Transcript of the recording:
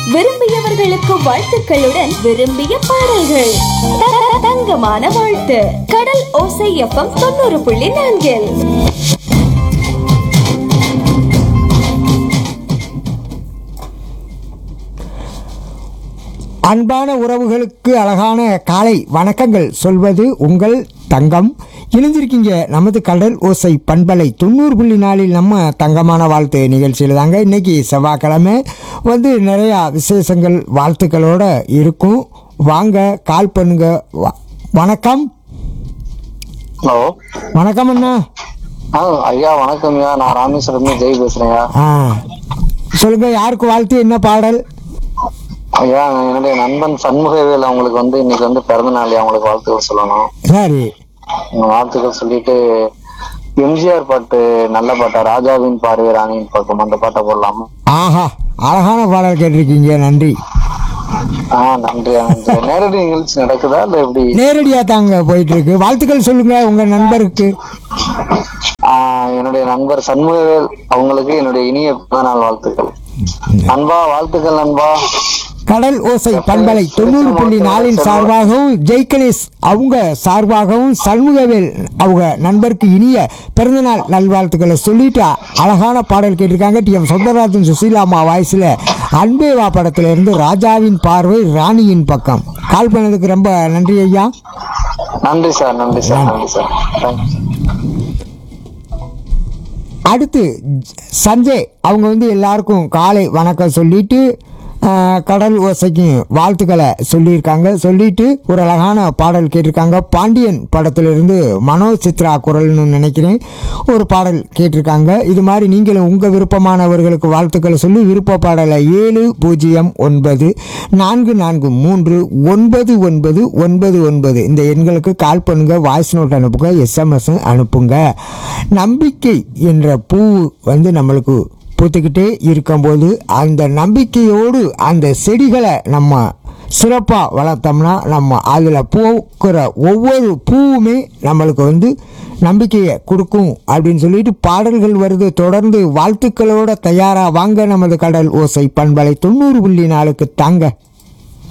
விரும்பியவர்களுக்கு வாழ்த்துக்களுடன் விரும்பிய பாடல்கள் த- த- தங்கமான வாழ்த்து கடல் ஓசை எஃப்எம் தொண்ணூறு புள்ளி நான்கில் அன்பான உறவுகளுக்கு அழகான காலை வணக்கங்கள் சொல்வது உங்கள் தங்கம் இணைஞ்சிருக்கீங்க நமது கடல் ஓசை பண்பலை தொண்ணூறு புள்ளி நாளில் நம்ம தங்கமான வாழ்த்து நிகழ்ச்சியில் தாங்க இன்னைக்கு செவ்வாய்க்கிழமை வந்து நிறையா விசேஷங்கள் வாழ்த்துக்களோட இருக்கும் வாங்க கால் பண்ணுங்க வ- வணக்கம் ஹலோ வணக்கம் அண்ணா ஆ ஐயா வணக்கம்யா நான் ராமேஸ்வரம் ஜெய் பேசுறேங்க ஆ சொல்லுங்க யாருக்கு வாழ்த்து என்ன பாடல் ஐயா என்னுடைய நண்பன் சண்முகவேல் அவங்களுக்கு வந்து இன்னைக்கு வந்து பிறந்த நாள் அவங்களுக்கு வாழ்த்துக்கள் சொல்லணும் சரி உங்க வாழ்த்துக்கள் சொல்லிட்டு எம்ஜிஆர் பாட்டு நல்ல பாட்டா ராஜாவின் பார்வை ராணியின் பக்கம் அந்த பாட்டை போடலாமா ஆஹா அழகான பாடல் கேட்டிருக்கீங்க நன்றி ஆ நன்றி நன்றி நேரடி நிகழ்ச்சி நடக்குதா இல்ல எப்படி நேரடியாக தாங்க போயிட்டு இருக்கு வாழ்த்துக்கள் சொல்லுங்க உங்க நண்பருக்கு ஆ, என்னுடைய நண்பர் சண்முகவேல் அவங்களுக்கு என்னுடைய இனிய பிறந்த நாள் வாழ்த்துக்கள் நண்பா வாழ்த்துக்கள் நண்பா கடல் ஓசை பண்பலை தொண்ணூறு புள்ளி நாலின் சார்பாகவும் ஜெய்கணேஷ் அவங்க சார்பாகவும் சண்முகவேல் அவங்க நண்பருக்கு இனிய பிறந்தநாள் நல்வாழ்த்துக்களை சொல்லிட்டு அழகான பாடல் கேட்டிருக்காங்க டி எம் சொந்தராஜன் சுசீலாமா வாய்ஸில் அன்பேவா படத்துல இருந்து ராஜாவின் பார்வை ராணியின் பக்கம் கால் பண்ணதுக்கு ரொம்ப நன்றி ஐயா நன்றி சார் நன்றி சார் நன்றி சார் தேங்க்ஸ் அடுத்து ஜ- சஞ்சய் அவங்க வந்து எல்லாருக்கும் காலை வணக்கம் சொல்லிட்டு ஆஹ், கடல் ஓசைக்கு வாழ்த்துக்களை சொல்லியிருக்காங்க சொல்லிட்டு ஒரு அழகான பாடல் கேட்டிருக்காங்க பாண்டியன் படத்திலிருந்து மனோ சித்ரா குரல்னு நினைக்கிறேன் ஒரு பாடல் கேட்டிருக்காங்க இது மாதிரி நீங்களும் உங்கள் விருப்பமானவர்களுக்கு வாழ்த்துக்களை சொல்லி விருப்ப பாடலை ஏழு பூஜ்ஜியம் ஒன்பது நான்கு நான்கு மூன்று ஒன்பது ஒன்பது ஒன்பது ஒன்பது இந்த எண்களுக்கு கால் பண்ணுங்க வாய்ஸ் நோட் அனுப்புங்க எஸ்எம்எஸ் அனுப்புங்க நம்பிக்கை என்ற பூ வந்து நம்மளுக்கு பூத்துக்கிட்டே இருக்கும்போது அந்த நம்பிக்கையோடு அந்த செடிகளை நம்ம சிறப்பாக வளர்த்தோம்னா நம்ம அதில் பூக்கிற ஒவ்வொரு பூவுமே நம்மளுக்கு வந்து நம்பிக்கையை கொடுக்கும் அப்படின்னு சொல்லிட்டு பாடல்கள் வருது தொடர்ந்து வாழ்த்துக்களோட தயாராக வாங்க நமது கடல் ஓசை பண்பலை தொண்ணூறு புள்ளி நாளுக்கு தாங்க